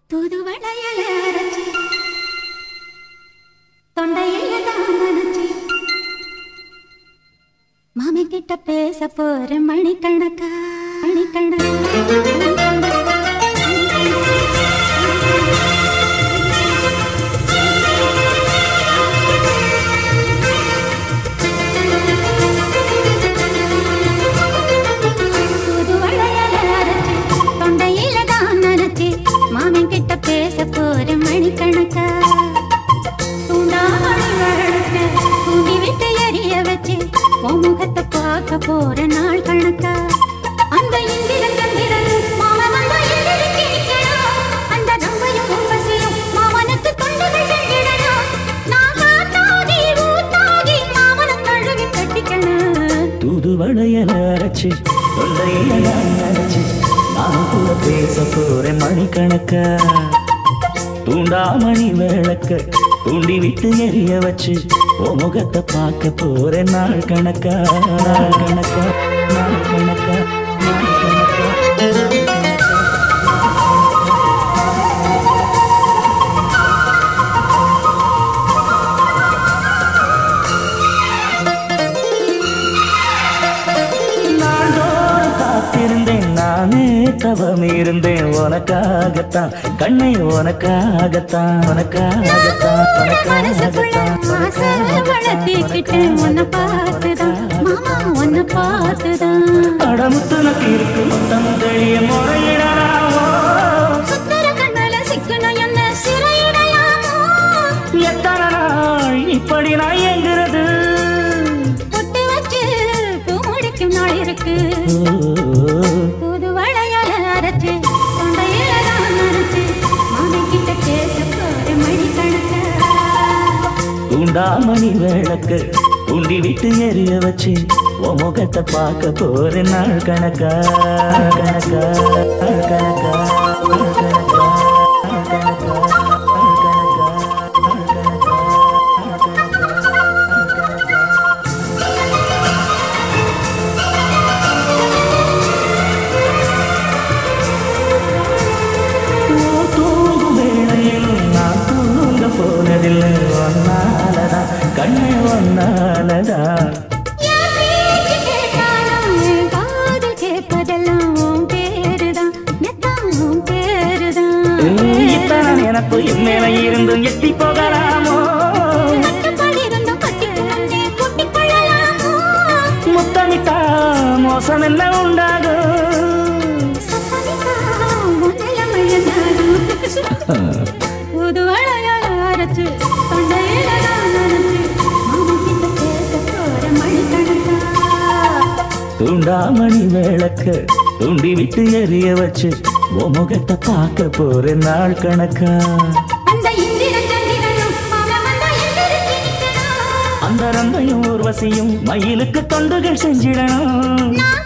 தூதுவளையல அரைச்சி தொண்டையில தான் நினைச்சி மாமி கிட்ட பேச போற மணிக்கணக்கா மணிக்கணக்கா தூதுவளையல அரைச்சி தொண்டையில தான் நினைச்சி மாமன் கிட்ட பேச போற மணிக்கணக்கா தூண்டாமணி வழக்க தூண்டி விட்டு எரிய வச்சு உன் முகத்தை பார்க்க போற நாள் கணக்கா அந்த இந்திரன் சந்திரன் மாமன் வந்தா எந்திரிச்சு நிக்கணும். அந்த ரம்பையும் உர்வசியும் மாமனுக்கு தொண்டுகள் செஞ்சிடணும். நான் காத்தாகி ஊத்தாகி மாமனை தழுவி கட்டிக்கணும். தூதுவளையல அரைச்சு தொண்டையில நான் நினைச்சு நான் கூட பேச போறேன் மணிக்கணக்கா தூண்டாமணி விளக்க தூண்டி விட்டு எரிய வச்சு ஓ முகத்தை பார்க்க போறேன் நாள் கணக்கா நாள் கணக்கா நாள் கணக்கா நாள் கணக்கா நாள் கணக்கா நாள்தோறும் காத்திருந்தேன் நானே தவம் இருந்தேன் உனக்காகத்தான் கண்ணை உனக்காகத்தான் உனக்காகத்தான் மனசுக்குள்ள ஆசை வளர்த்திக்கிட்டேன் உன்னை பார்த்துதான் மாமா உன்னை பார்த்துதான் அடமுத்துனக்கு இருக்கு முத்தம் தெளிய முறையிடலாமோ சுத்தர கண்ணல சிக்கனம் என்ன சிறையிடையாமோ எத்தனை நாள் இப்படி நான் எங்கிறது பொட்டு வச்சு பூ முடிக்கும் நாள் இருக்கு புது வளையல அரைச்சு தொண்டையில தான் நரைச்சு மாமி கிட்ட பேச போற மணி கணக்கா தூண்டாமணி விளக்கு தூண்டி விட்டு எரிய வச்சு உன் முகத்தை பார்க்க போறேன் நாள் கணக்கா கணக்கா கணக்கா கணக்கா தூங்கும் வேளையிலும் நான் தூங்க போனதில்லை ஒன்னாலதான் கண்ணே ஒன்னாலதான் என் பேச்சு கேட்டாலும் என் காது கேட்பதெல்லாம் உன் பேருதான் மெத்தம் உன் பேருதான் இத்தான் எனக்கு என் மேல இருந்தும் எட்டி போகலாமோ கட்டுப்படிருந்தும் கட்டிக்கொண்டே கொட்டிக்கொள்ளலாமோ? முத்தமிட்டா மோசம் என்ன உண்டாகும் சத்தமிட்டா உன் நிலைமை என்னாகும்? புது வளையல் அரைச்சு, தொண்டையில நான் நனைச்சு, மாமன் கிட்ட பேசப் போற மணிக்கணக்கா. தூண்டாமணி விளக்க தூண்டி விட்டு எரிய வச்சு உன் முகத்தை பார்க்க போறேன் நாள் கணக்கா அந்த இந்திரன் சந்திரனும் மாமன் வந்தா எந்திரிச்சு நிக்கணும். அந்த ரந்தையும் ஊர்வசியும் மயிலுக்கு தொண்டுகள் செஞ்சிடணும் நான்